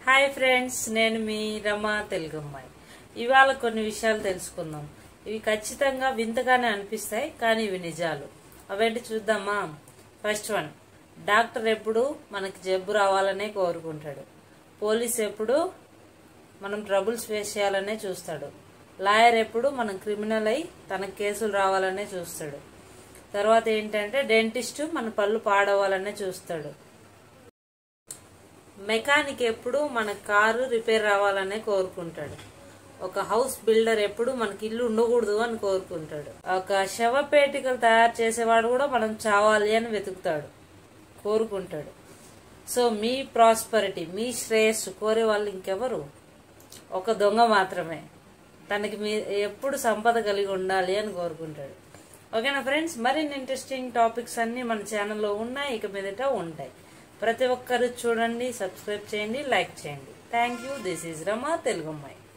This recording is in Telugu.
హాయ్ ఫ్రెండ్స్ నేను మీ రమ తెలుగు అమ్మాయి ఇవాళ కొన్ని విషయాలు తెలుసుకుందాం ఇవి ఖచ్చితంగా వింతగానే అనిపిస్తాయి కానీ ఇవి నిజాలు అవేంటి చూద్దామా ఫస్ట్ వన్ డాక్టర్ ఎప్పుడు మనకి జబ్బు రావాలనే కోరుకుంటాడు పోలీస్ ఎప్పుడు మనం ట్రబుల్స్ ఫేస్ చేయాలనే చూస్తాడు లాయర్ ఎప్పుడు మనం క్రిమినల్ అయి తన కేసులు రావాలనే చూస్తాడు తర్వాత ఏంటంటే డెంటిస్ట్ మన పళ్ళు పాడవాలనే చూస్తాడు మెకానిక్ ఎప్పుడు మన కారు రిపేర్ రావాలనే కోరుకుంటాడు ఒక హౌస్ బిల్డర్ ఎప్పుడు మనకి ఇల్లు ఉండకూడదు అని కోరుకుంటాడు ఒక శవపేటికలు తయారు చేసేవాడు కూడా మనం చావాలి అని వెతుకుతాడు కోరుకుంటాడు సో మీ ప్రాస్పరిటీ మీ శ్రేయస్సు కోరే వాళ్ళు ఇంకెవరు ఒక దొంగ మాత్రమే తనకి మీ ఎప్పుడు సంపద కలిగి ఉండాలి అని కోరుకుంటాడు ఓకేనా ఫ్రెండ్స్ మరిన్ని ఇంట్రెస్టింగ్ టాపిక్స్ అన్ని మన ఛానల్లో ఉన్నాయి ఇక మీదట ఉంటాయి ప్రతి ఒక్కరు చూడండి సబ్స్క్రైబ్ చేయండి లైక్ చేయండి thank you this is Rama Telugu అమ్మాయి